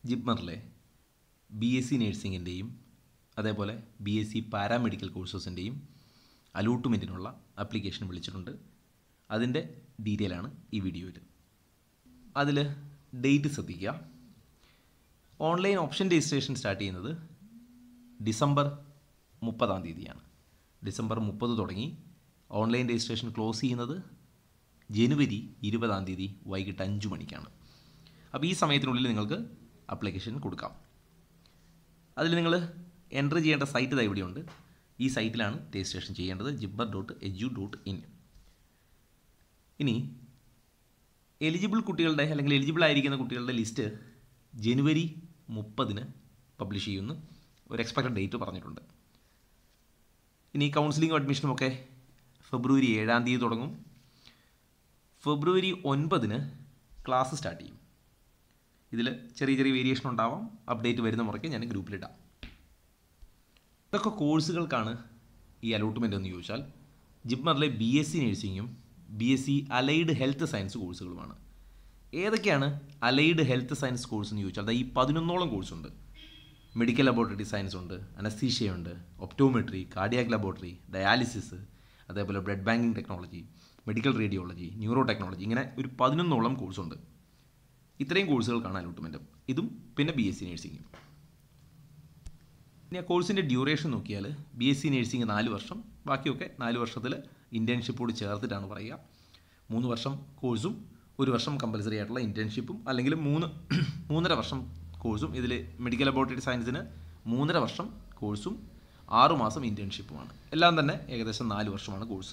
ജിപ്മറിലെ B S C നേഴ്സിങ്ങിൻ്റെയും അതേപോലെ B S C paramedical കോഴ്സസിൻ്റെയും അലോട്ട്മെൻറ്റിനുള്ള ആപ്ലിക്കേഷൻ വിളിച്ചിട്ടുണ്ട് അതിൻ്റെ ഡീറ്റെയിൽ ആണ് ഈ വീഡിയോയിൽ അതിൽ ഡേറ്റ് ശ്രദ്ധിക്കുക ഓൺലൈൻ ഓപ്ഷൻ രജിസ്ട്രേഷൻ സ്റ്റാർട്ട് ചെയ്യുന്നത് ഡിസംബർ മുപ്പതാം തീയതിയാണ് ഡിസംബർ മുപ്പത് തുടങ്ങി ഓൺലൈൻ രജിസ്ട്രേഷൻ ക്ലോസ് ചെയ്യുന്നത് ജനുവരി ഇരുപതാം തീയതി വൈകിട്ട് അഞ്ച് മണിക്കാണ് അപ്പോൾ ഈ സമയത്തിനുള്ളിൽ നിങ്ങൾക്ക് ആപ്ലിക്കേഷൻ കൊടുക്കാം അതിൽ നിങ്ങൾ എൻ്റർ ചെയ്യേണ്ട സൈറ്റ് ഇതാ ഇവിടെയുണ്ട് ഈ സൈറ്റിലാണ് രജിസ്ട്രേഷൻ ചെയ്യേണ്ടത് JIPMER dot edu dot in ഇനി എലിജിബിൾ കുട്ടികളുടെ അല്ലെങ്കിൽ എലിജിബിൾ ആയിരിക്കുന്ന കുട്ടികളുടെ ലിസ്റ്റ് ജനുവരി മുപ്പതിന് പബ്ലിഷ് ചെയ്യുന്നു ഒരു എക്സ്പെക്റ്റഡ് ഡേറ്റ് പറഞ്ഞിട്ടുണ്ട് ഇനി കൗൺസിലിംഗും അഡ്മിഷനും ഒക്കെ ഫെബ്രുവരി ഏഴാം തീയതി തുടങ്ങും ഫെബ്രുവരി ഒൻപതിന് ക്ലാസ് സ്റ്റാർട്ട് ചെയ്യും ഇതിൽ ചെറിയ ചെറിയ വേരിയേഷൻ ഉണ്ടാവാം അപ്ഡേറ്റ് വരുന്ന മുറയ്ക്ക് ഞാൻ ഗ്രൂപ്പിലിടാം ഇതൊക്കെ കോഴ്സുകൾക്കാണ് ഈ അലോട്ട്മെൻ്റ് എന്ന് ചോദിച്ചാൽ ജിപ്മറിലെ ബി എസ് സി നഴ്സിങ്ങും B S C allied health science കോഴ്സുകളുമാണ് ഏതൊക്കെയാണ് അലൈഡ് ഹെൽത്ത് സയൻസ് കോഴ്സ് എന്ന് ചോദിച്ചാൽ ഈ പതിനൊന്നോളം കോഴ്സുണ്ട് മെഡിക്കൽ ലബോറട്ടറി സയൻസ് ഉണ്ട് അനസ്തീഷ്യ ഉണ്ട് ഒപ്റ്റോമെട്രി കാർഡിയാക് ലബോറട്ടറി ഡയാലിസിസ് അതേപോലെ blood banking technology medical radiology neuro technology ഇങ്ങനെ ഒരു പതിനൊന്നോളം കോഴ്സുണ്ട് ഇത്രയും കോഴ്സുകൾക്കാണ് അലോട്ട്മെൻറ്റ് ഇതും പിന്നെ ബി എസ് സി നഴ്സിംഗും ഇനി ആ കോഴ്സിൻ്റെ ഡ്യൂറേഷൻ നോക്കിയാൽ ബി എസ് സി നഴ്സിംഗ് നാല് വർഷം ബാക്കിയൊക്കെ നാല് വർഷത്തിൽ ഇൻറ്റേൺഷിപ്പോട് ചേർത്തിട്ടാണ് പറയുക മൂന്ന് വർഷം കോഴ്സും ഒരു വർഷം കമ്പൽസറി ആയിട്ടുള്ള ഇൻറ്റേൺഷിപ്പും അല്ലെങ്കിൽ മൂന്ന് മൂന്നര വർഷം കോഴ്സും ഇതിൽ മെഡിക്കൽ ലബോറട്ടറി സയൻസിന് മൂന്നര വർഷം കോഴ്സും ആറു മാസം ഇൻറ്റേൺഷിപ്പുമാണ് എല്ലാം തന്നെ ഏകദേശം നാല് വർഷമാണ് കോഴ്സ്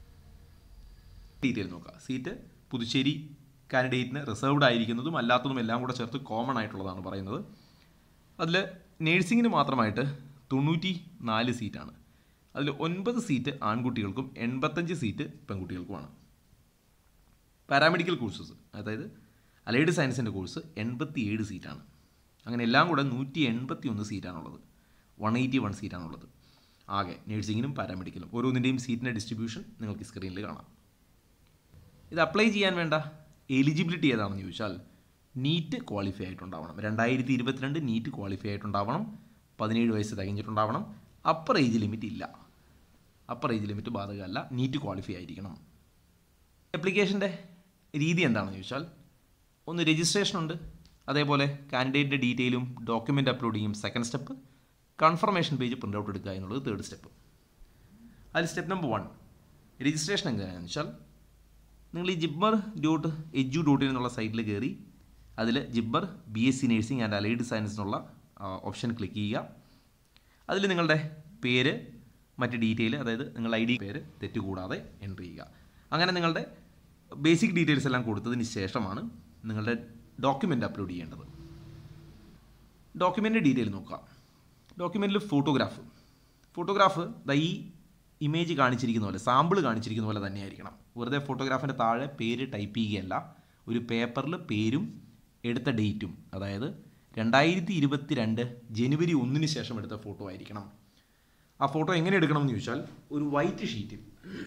ഡീറ്റെയിൽ നോക്കുക സീറ്റ് പുതുച്ചേരി കാൻഡിഡേറ്റിന് റിസർവ്ഡ് ആയിരിക്കുന്നതും അല്ലാത്തതും എല്ലാം കൂടെ ചേർത്ത് കോമൺ ആയിട്ടുള്ളതാണ് പറയുന്നത് അതിൽ നേഴ്സിങ്ങിന് മാത്രമായിട്ട് തൊണ്ണൂറ്റി നാല് സീറ്റാണ് അതിൽ ഒൻപത് സീറ്റ് ആൺകുട്ടികൾക്കും എൺപത്തഞ്ച് സീറ്റ് പെൺകുട്ടികൾക്കുമാണ് പാരാമെഡിക്കൽ കോഴ്സസ് അതായത് അലൈഡ് സയൻസിൻ്റെ കോഴ്സ് എൺപത്തി ഏഴ് സീറ്റാണ് അങ്ങനെ എല്ലാം കൂടെ നൂറ്റി എൺപത്തി ഒന്ന് സീറ്റാണുള്ളത് വൺ എയ്റ്റി വൺ സീറ്റാണുള്ളത് ആകെ നേഴ്സിങ്ങിനും പാരാമെഡിക്കലും ഓരോന്നിൻ്റെയും സീറ്റിൻ്റെ ഡിസ്ട്രിബ്യൂഷൻ നിങ്ങൾക്ക് സ്ക്രീനിൽ കാണാം ഇത് അപ്ലൈ ചെയ്യാൻ വേണ്ട എലിജിബിലിറ്റി ഏതാണെന്ന് ചോദിച്ചാൽ നീറ്റ് ക്വാളിഫൈ ആയിട്ടുണ്ടാവണം രണ്ടായിരത്തി ഇരുപത്തിരണ്ട് നീറ്റ് ക്വാളിഫൈ ആയിട്ടുണ്ടാവണം പതിനേഴ് വയസ്സ് തികഞ്ഞിട്ടുണ്ടാവണം അപ്പർ ഏജ് ലിമിറ്റ് ഇല്ല അപ്പർ ഏജ് ലിമിറ്റ് ബാധകമല്ല നീറ്റ് ക്വാളിഫൈ ആയിരിക്കണം ആപ്ലിക്കേഷൻ്റെ രീതി എന്താണെന്ന് ചോദിച്ചാൽ ഒന്ന് രജിസ്ട്രേഷൻ ഉണ്ട് അതേപോലെ കാൻഡിഡേറ്റിൻ്റെ ഡീറ്റെയിലും ഡോക്യുമെൻ്റ് അപ്ലോഡ് ചെയ്യും second step confirmation page print out എടുക്കുക എന്നുള്ളത് തേർഡ് സ്റ്റെപ്പ് അതിൽ സ്റ്റെപ്പ് നമ്പർ വൺ രജിസ്ട്രേഷൻ എങ്ങനെയാണെന്ന് വെച്ചാൽ നിങ്ങൾ ഈ JIPMER dot edu dot in എന്നുള്ള സൈറ്റിൽ കയറി അതിൽ JIPMER B S C nursing and allied science എന്നുള്ള ഓപ്ഷൻ ക്ലിക്ക് ചെയ്യുക അതിൽ നിങ്ങളുടെ പേര് മറ്റ് ഡീറ്റെയിൽ അതായത് നിങ്ങളുടെ ഐ ഡി പേര് തെറ്റുകൂടാതെ എൻ്റർ ചെയ്യുക അങ്ങനെ നിങ്ങളുടെ ബേസിക് ഡീറ്റെയിൽസ് എല്ലാം കൊടുത്തതിന് ശേഷമാണ് നിങ്ങളുടെ ഡോക്യുമെൻ്റ് അപ്ലോഡ് ചെയ്യേണ്ടത് ഡോക്യുമെൻ്റ് ഡീറ്റെയിൽ നോക്കുക ഡോക്യുമെൻറ്റിൽ ഫോട്ടോഗ്രാഫ് ഫോട്ടോഗ്രാഫ് ദാ ഈ ഇമേജ് കാണിച്ചിരിക്കുന്ന പോലെ സാമ്പിൾ കാണിച്ചിരിക്കുന്ന പോലെ തന്നെയായിരിക്കണം വെറുതെ ഫോട്ടോഗ്രാഫിൻ്റെ താഴെ പേര് ടൈപ്പ് ചെയ്യുകയല്ല ഒരു പേപ്പറിൽ പേരും എടുത്ത ഡേറ്റും അതായത് രണ്ടായിരത്തി ഇരുപത്തി രണ്ട് ജനുവരി ഒന്നിന് ശേഷം എടുത്ത ഫോട്ടോ ആയിരിക്കണം ആ ഫോട്ടോ എങ്ങനെ എടുക്കണമെന്ന് ചോദിച്ചാൽ ഒരു വൈറ്റ് ഷീറ്റിൽ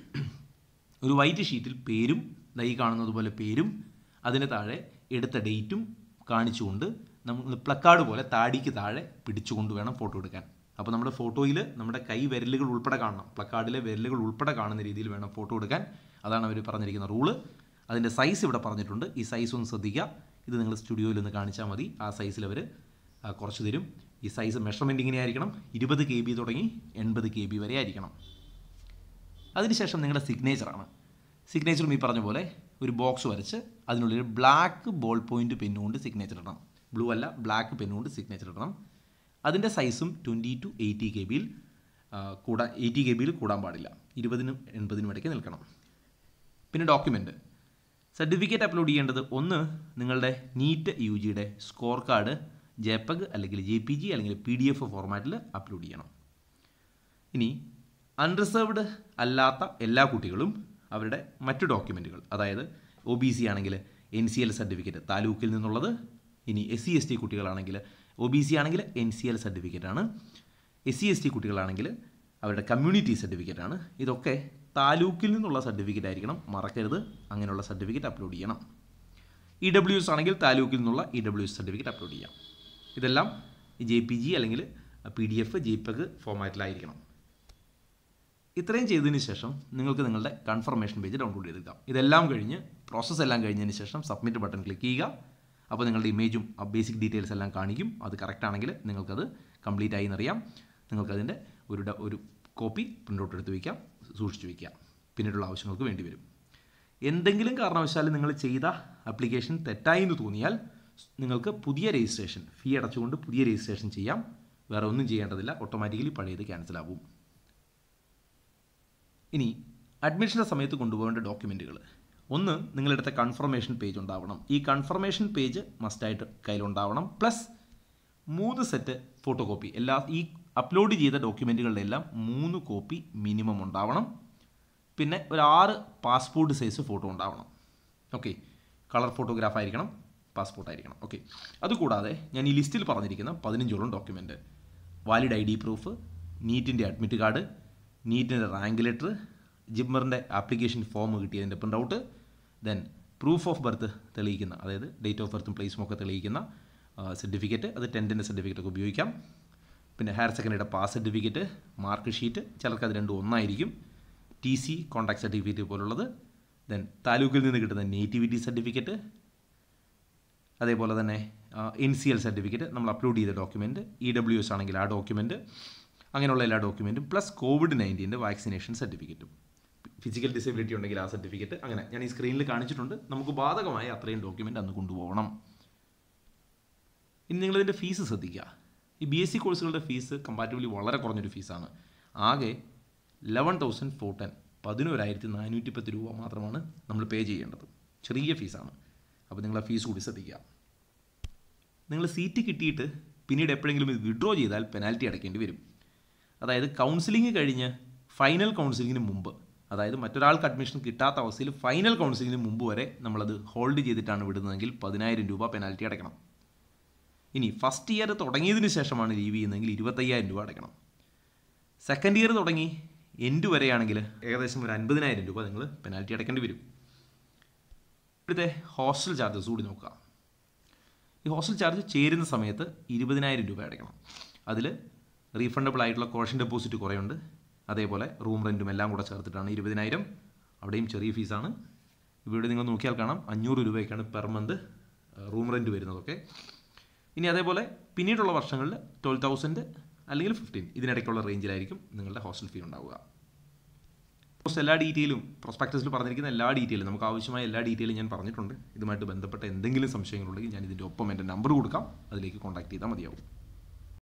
ഒരു വൈറ്റ് ഷീറ്റിൽ പേരും ദൈ കാണുന്നത് പോലെ പേരും അതിന് താഴെ എടുത്ത ഡേറ്റും കാണിച്ചുകൊണ്ട് നമ്മൾ പ്ലക്കാർഡ് പോലെ താടിക്ക് താഴെ പിടിച്ചുകൊണ്ട് വേണം ഫോട്ടോ എടുക്കാൻ അപ്പോൾ നമ്മുടെ ഫോട്ടോയിൽ നമ്മുടെ കൈ വിരലുകൾ ഉൾപ്പെടെ കാണണം പ്ലക്കാർഡിലെ വിരലുകൾ ഉൾപ്പെടെ കാണുന്ന രീതിയിൽ വേണം ഫോട്ടോ എടുക്കാൻ അതാണ് അവർ പറഞ്ഞിരിക്കുന്ന റൂള് അതിൻ്റെ സൈസ് ഇവിടെ പറഞ്ഞിട്ടുണ്ട് ഈ സൈസ് ഒന്ന് ശ്രദ്ധിക്കുക ഇത് നിങ്ങൾ സ്റ്റുഡിയോയിൽ ഒന്ന് കാണിച്ചാൽ മതി ആ സൈസിൽ അവർ കുറച്ച് തരും ഈ സൈസ് മെഷർമെൻറ്റ് ഇങ്ങനെ ആയിരിക്കണം ഇരുപത് കെ ബി തുടങ്ങി എൺപത് കെ ബി വരെ ആയിരിക്കണം അതിനുശേഷം നിങ്ങളുടെ സിഗ്നേച്ചറാണ് സിഗ്നേച്ചറും ഈ പറഞ്ഞ പോലെ ഒരു ബോക്സ് വരച്ച് അതിനുള്ളിൽ ബ്ലാക്ക് ബോൾ പോയിൻ്റ് പെന്നുകൊണ്ട് സിഗ്നേച്ചർ ഇടണം ബ്ലൂ അല്ല ബ്ലാക്ക് പെന്നുകൊണ്ട് സിഗ്നേച്ചർ ഇടണം അതിൻ്റെ സൈസും ട്വൻറ്റി ടു എയ്റ്റി കെ ബിയിൽ കൂടാൻ എയ്റ്റി കെ ബിയിൽ കൂടാൻ പാടില്ല ഇരുപതിനും എൺപതിനും ഇടയ്ക്ക് നിൽക്കണം പിന്നെ ഡോക്യുമെൻറ്റ് സർട്ടിഫിക്കറ്റ് അപ്ലോഡ് ചെയ്യേണ്ടത് ഒന്ന് നിങ്ങളുടെ നീറ്റ് യു ജിയുടെ സ്കോർ കാർഡ് ജെപഗ് അല്ലെങ്കിൽ ജെ പി ജി അല്ലെങ്കിൽ പി ഡി എഫ് ഫോർമാറ്റിൽ അപ്ലോഡ് ചെയ്യണം ഇനി അൺറിസർവ്ഡ് അല്ലാത്ത എല്ലാ കുട്ടികളും അവരുടെ മറ്റു ഡോക്യുമെൻറ്റുകൾ അതായത് ഒ ബി സി ആണെങ്കിൽ എൻ സി എൽ സർട്ടിഫിക്കറ്റ് താലൂക്കിൽ നിന്നുള്ളത് ഇനി എസ് സി എസ് ടി കുട്ടികളാണെങ്കിൽ ഒ ബി സി ആണെങ്കിൽ എൻ സി എൽ സർട്ടിഫിക്കറ്റ് ആണ് എസ് സി എസ് ടി കുട്ടികളാണെങ്കിൽ അവരുടെ കമ്മ്യൂണിറ്റി സർട്ടിഫിക്കറ്റ് ആണ് ഇതൊക്കെ താലൂക്കിൽ നിന്നുള്ള സർട്ടിഫിക്കറ്റ് ആയിരിക്കണം മറക്കരുത് അങ്ങനെയുള്ള സർട്ടിഫിക്കറ്റ് അപ്ലോഡ് ചെയ്യണം ഇ ഡബ്ല്യു എസ് ആണെങ്കിൽ താലൂക്കിൽ നിന്നുള്ള E W S certificate upload ചെയ്യാം ഇതെല്ലാം ജെ പി ജി അല്ലെങ്കിൽ P D F JPEG ഫോമാറ്റിലായിരിക്കണം ഇത്രയും ചെയ്തതിന് ശേഷം നിങ്ങൾക്ക് നിങ്ങളുടെ കൺഫർമേഷൻ പേജ് ഡൗൺലോഡ് ചെയ്തെടുക്കാം ഇതെല്ലാം കഴിഞ്ഞ് പ്രോസസ്സ് എല്ലാം കഴിഞ്ഞതിന് ശേഷം സബ്മിറ്റ് ബട്ടൺ ക്ലിക്ക് ചെയ്യുക അപ്പോൾ നിങ്ങളുടെ ഇമേജും ആ ബേസിക് ഡീറ്റെയിൽസ് എല്ലാം കാണിക്കും അത് കറക്റ്റ് ആണെങ്കിൽ നിങ്ങൾക്കത് കംപ്ലീറ്റ് ആയി എന്നറിയാം നിങ്ങൾക്കതിൻ്റെ ഒരു ഡ- ഒരു കോപ്പി പ്രിൻ്റ് ഔട്ട് എടുത്ത് വയ്ക്കാം സൂക്ഷിച്ച് വയ്ക്കാം പിന്നീടുള്ള ആവശ്യങ്ങൾക്ക് വേണ്ടി വരും എന്തെങ്കിലും കാരണവശാൽ നിങ്ങൾ ചെയ്ത ആപ്ലിക്കേഷൻ തെറ്റായി എന്ന് തോന്നിയാൽ നിങ്ങൾക്ക് പുതിയ രജിസ്ട്രേഷൻ ഫീ അടച്ചുകൊണ്ട് പുതിയ രജിസ്ട്രേഷൻ ചെയ്യാം വേറെ ഒന്നും ചെയ്യേണ്ടതില്ല ഓട്ടോമാറ്റിക്കലി പഴയത് ക്യാൻസൽ ആവും ഇനി അഡ്മിഷൻ്റെ സമയത്ത് കൊണ്ടുപോകേണ്ട ഡോക്യുമെൻറ്റുകൾ ഒന്ന് നിങ്ങളെടുത്ത കൺഫർമേഷൻ പേജ് ഉണ്ടാവണം ഈ കൺഫർമേഷൻ പേജ് മസ്റ്റായിട്ട് കയ്യിലുണ്ടാവണം പ്ലസ് മൂന്ന് സെറ്റ് ഫോട്ടോ കോപ്പി എല്ലാ ഈ അപ്ലോഡ് ചെയ്ത ഡോക്യുമെൻറ്റുകളുടെ എല്ലാം മൂന്ന് കോപ്പി മിനിമം ഉണ്ടാവണം പിന്നെ ഒരു ആറ് പാസ്പോർട്ട് സൈസ് ഫോട്ടോ ഉണ്ടാവണം ഓക്കെ കളർ ഫോട്ടോഗ്രാഫ് ആയിരിക്കണം പാസ്പോർട്ട് ആയിരിക്കണം ഓക്കെ അതുകൂടാതെ ഞാൻ ഈ ലിസ്റ്റിൽ പറഞ്ഞിരിക്കുന്ന പതിനഞ്ചോളം document valid I D proof നീറ്റിൻ്റെ അഡ്മിറ്റ് കാർഡ് നീറ്റിൻ്റെ റാങ്ക് ലെറ്റർ ജിമ്മറിൻ്റെ ആപ്ലിക്കേഷൻ ഫോം കിട്ടിയതിൻ്റെ print out then proof of birth തെളിയിക്കുന്ന അതായത് ഡേറ്റ് ഓഫ് ബർത്തും പ്ലേസും ഒക്കെ തെളിയിക്കുന്ന സർട്ടിഫിക്കറ്റ് അത് ടെൻത്തിൻ്റെ സർട്ടിഫിക്കറ്റ് ഒക്കെ ഉപയോഗിക്കാം പിന്നെ ഹയർ സെക്കൻഡറിയുടെ പാസ് സർട്ടിഫിക്കറ്റ് മാർക്ക് ഷീറ്റ് ചിലർക്ക് അത് രണ്ടും ഒന്നായിരിക്കും ടി സി കോൺടാക്ട് സർട്ടിഫിക്കറ്റ് പോലുള്ളത് ദെൻ താലൂക്കിൽ നിന്ന് കിട്ടുന്ന നേറ്റിവിറ്റി സർട്ടിഫിക്കറ്റ് അതേപോലെ തന്നെ എൻ സി എൽ സർട്ടിഫിക്കറ്റ് നമ്മൾ അപ്ലോഡ് ചെയ്ത ഡോക്യുമെൻറ്റ് ഇ ഡബ്ല്യു എസ് ആണെങ്കിൽ ആ ഡോക്യുമെൻറ്റ് അങ്ങനെയുള്ള എല്ലാ ഡോക്യുമെൻറ്റും പ്ലസ് കോവിഡ് നയൻറ്റീൻ്റെ വാക്സിനേഷൻ സർട്ടിഫിക്കറ്റും ഫിസിക്കൽ ഡിസബിലിറ്റി ഉണ്ടെങ്കിൽ ആ സർട്ടിഫിക്കറ്റ് അങ്ങനെ ഞാൻ ഈ സ്ക്രീനിൽ കാണിച്ചിട്ടുണ്ട് നമുക്ക് ബാധകമായ അത്രയും ഡോക്യുമെൻ്റ് അന്ന് കൊണ്ടുപോകണം ഇനി നിങ്ങളിതിൻ്റെ ഫീസ് ശ്രദ്ധിക്കുക ഈ ബി എസ് സി കോഴ്സുകളുടെ ഫീസ് കമ്പാരിറ്റീവ്ലി വളരെ കുറഞ്ഞൊരു ഫീസാണ് ആകെ ലെവൻ തൗസൻഡ് ഫോർ ടെൻ പതിനോരായിരത്തി നാനൂറ്റി പത്ത് രൂപ മാത്രമാണ് നമ്മൾ പേ ചെയ്യേണ്ടത് ചെറിയ ഫീസാണ് അപ്പോൾ നിങ്ങൾ ആ ഫീസ് കൂടി ശ്രദ്ധിക്കുക നിങ്ങൾ സീറ്റ് കിട്ടിയിട്ട് പിന്നീട് എപ്പോഴെങ്കിലും ഇത് വിഡ്രോ ചെയ്താൽ പെനാൽറ്റി അടയ്ക്കേണ്ടി വരും അതായത് കൗൺസിലിംഗ് കഴിഞ്ഞ് ഫൈനൽ കൗൺസിലിങ്ങിന് മുമ്പ് അതായത് മറ്റൊരാൾക്ക് അഡ്മിഷൻ കിട്ടാത്ത അവസ്ഥയിൽ ഫൈനൽ കൗൺസിലിങ്ങിന് മുമ്പ് വരെ നമ്മളത് ഹോൾഡ് ചെയ്തിട്ടാണ് വിടുന്നതെങ്കിൽ പതിനായിരം രൂപ പെനാൽറ്റി അടയ്ക്കണം ഇനി ഫസ്റ്റ് ഇയർ തുടങ്ങിയതിന് ശേഷമാണ് ലീവ് ചെയ്യുന്നതെങ്കിൽ ഇരുപത്തയ്യായിരം രൂപ അടയ്ക്കണം സെക്കൻഡ് ഇയർ തുടങ്ങി എൻഡ് വരെയാണെങ്കിൽ ഏകദേശം ഒരു അൻപതിനായിരം രൂപ നിങ്ങൾ പെനാൽറ്റി അടയ്ക്കേണ്ടി വരും ഇവിടുത്തെ ഹോസ്റ്റൽ ചാർജസ് കൂടി നോക്കുക ഈ ഹോസ്റ്റൽ ചാർജ് ചേരുന്ന സമയത്ത് ഇരുപതിനായിരം രൂപ അടയ്ക്കണം അതിൽ റീഫണ്ടബിൾ ആയിട്ടുള്ള കോഷൻ ഡെപ്പോസിറ്റ് കുറേയുണ്ട് അതേപോലെ റൂം റെൻറ്റും എല്ലാം കൂടെ ചേർത്തിട്ടാണ് ഇരുപതിനായിരം അവിടെയും ചെറിയ ഫീസാണ് ഇവിടെ നിങ്ങൾ നോക്കിയാൽ കാണാം അഞ്ഞൂറ് രൂപയ്ക്കാണ് പെർ മന്ത് റൂം റെൻറ്റ് വരുന്നതൊക്കെ ഇനി അതേപോലെ പിന്നീടുള്ള വർഷങ്ങളിൽ ട്വൽവ് തൗസൻഡ് അല്ലെങ്കിൽ ഫിഫ്റ്റീൻ ഇതിനിടയ്ക്കുള്ള റേഞ്ചിലായിരിക്കും നിങ്ങളുടെ ഹോസ്റ്റൽ ഫീ ഉണ്ടാവുക ഓൾമോസ്റ്റ് എല്ലാ ഡീറ്റെയിലും പ്രൊസ്പെക്ടസിൽ പറഞ്ഞിരിക്കുന്ന എല്ലാ ഡീറ്റെയിലും നമുക്ക് ആവശ്യമായ എല്ലാ ഡീറ്റെയിലും ഞാൻ പറഞ്ഞിട്ടുണ്ട് ഇതുമായിട്ട് ബന്ധപ്പെട്ട എന്തെങ്കിലും സംശയങ്ങളുണ്ടെങ്കിൽ ഞാൻ ഇതിൻ്റെ ഒപ്പം എൻ്റെ നമ്പർ കൊടുക്കാം അതിലേക്ക് കോൺടാക്ട് ചെയ്താൽ മതിയാവും